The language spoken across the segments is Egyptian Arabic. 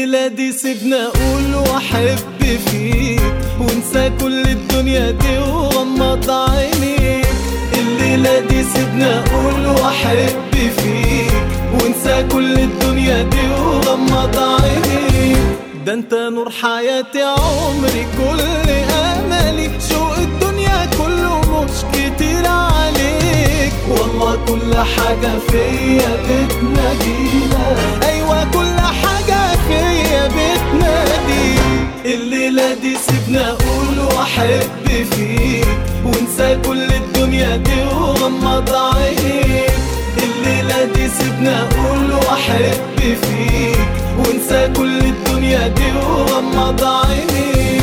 الليلة دي سيبنا اقول واحب فيك وانسى كل الدنيا دي وغمض عينيك الليلة دي سيبنا اقول واحب فيك وانسى كل الدنيا دي وغمض عينيك ده انت نور حياتي عمري كل املي شوق الدنيا كله مش كتير عليك والله كل حاجة فيا بتنادينا ايوه كل حاجة فيا بتنادي الليلة دي سيبنا اقول واحب فيك وانسى كل الدنيا دي وغمض عينيك الليلة دي سيبنا اقول واحب فيك وانسى كل الدنيا دي وغمض عينيك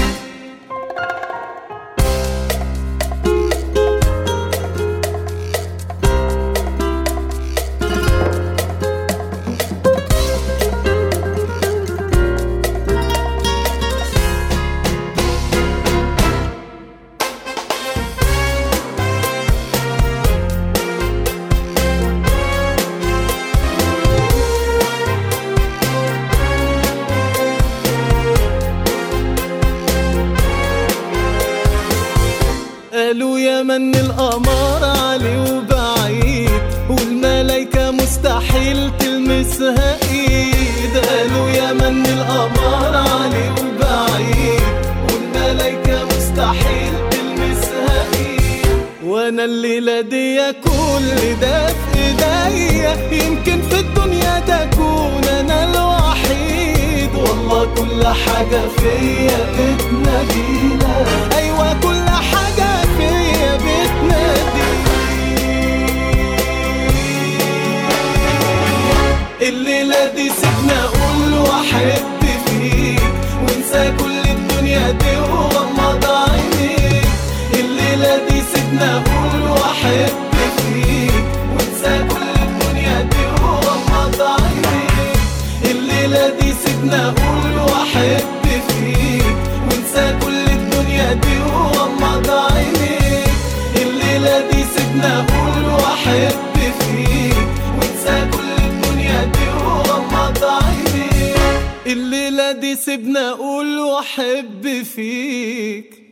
قالوا يا من القمر علي وبعيد والملايكة مستحيل تلمسها ايد قالوا يا من القمر علي وبعيد والملايكة مستحيل تلمسها ايد وانا الليلة دي كل ده في ايديا يمكن في الدنيا تكون انا الوحيد والله كل حاجة فيا بتنادينا ايوه كل حاجة فيا بتنادي الليلة دي سيبنا اقول واحب فيك وانسى كل الدنيا دي وغمض عينيك الليلة دي سيبنا اقول واحب فيك وانسى كل الدنيا دي وغمض عينيك الليلة دي سيبنا اقول واحب فيك وانسى كل الدنيا دي وغمض عينيك الليلة دي سيبنا اقول واحب فيك وانسى كل الدنيا دي وغمض عينيك الليلة دي سيبنا اقول واحب فيك